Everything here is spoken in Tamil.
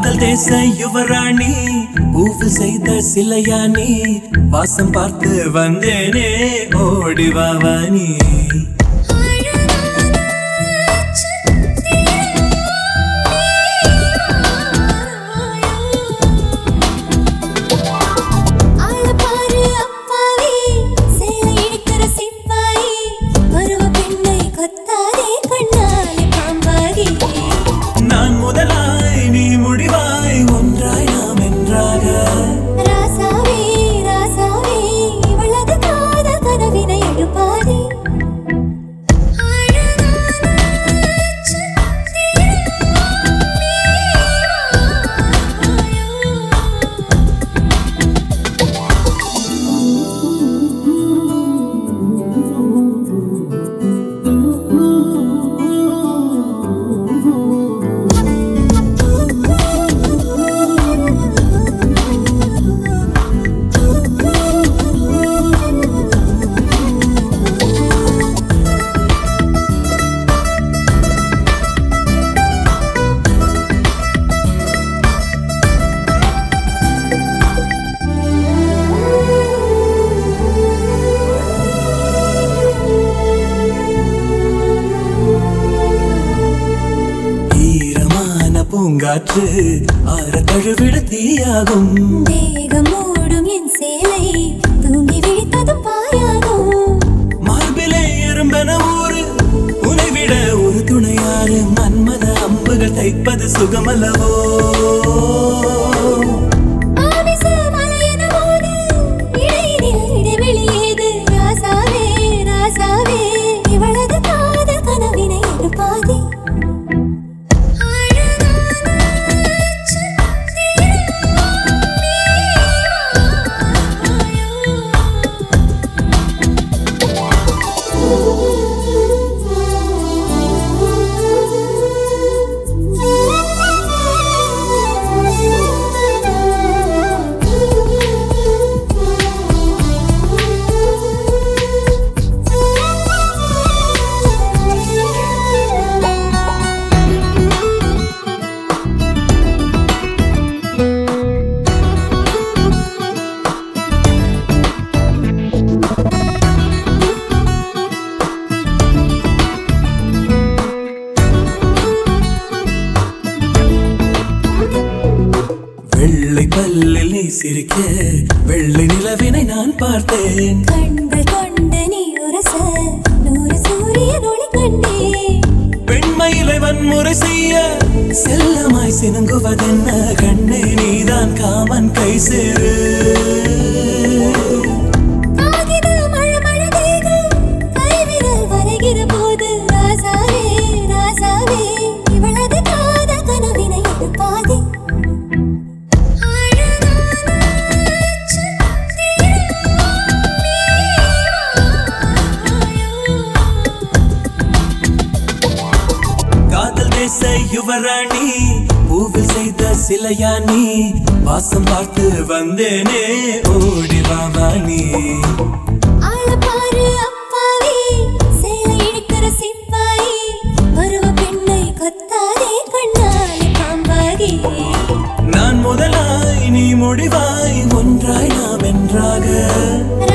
காதல் தேச யுவராணி பூவு செய்த சிலையானி வாசம் பார்த்து வந்தேனே ஓடி வாவானி ஆளப்பாரு அப்பாவி சேலை இழுக்கிற சிப்பாயி பருவ பெண்ணை கொத்தாதே கண்ணாலே பாம்பாகி நான் முதலாய் நீ முடிவாய் ஒன்றாய் நாம் என்றாக ராசாவே ராசாவே இவளது காதல் கனவினை எழுப்பாதே ஈரமான பூங்காற்று ஆற தழுவிட தீயாகும் தேகம் மூடும் என் சேலை தூங்கி விழித்ததும் பாயாகும் மார்பிலே எறும்பென ஊரு உனை விட ஒரு துணையாறு மன்மத அம்புகள் தைப்பது சுகமல்லவோ ஆமிச மலையென போது இடையினில் இடைவெளி ஏது? ராசாவே, ராசாவே, இவளது காதல் கனவினை எழுப்பாதே. வெள்ளை பல்லில் நீ சிரிக்க வெள்ளை நிலவினை நான் பார்த்தேன் கண்கள் கொண்ட நீ உரச நூறு சூரியன் ஒளி கண்டே பெண்மயிலை வன்முறை செய்ய செல்லமாய் சினுங்குவதென்ன கண்ணே நீதான் காமன் கை சேரு காகித மழமழ தேகம் கைவிரல் வரைகிற போது ராசாவே ராசாவே இவளது காதல் கனவினை எழுப்பாதே காதல் தேச யுவராணி பூவில் செய்த சிலையானி வாசம் பார்த்து வந்தேனே ஓடி வாவானி ஆளப்பாரு அப்பாவி சேலை இழுக்கிற சிப்பாயி பருவ பெண்ணை கொத்தாதே கண்ணாலே பாம்பாகி நான் முதலாய் நீ முடிவாய் ஒன்றாய் நாம் என்றாக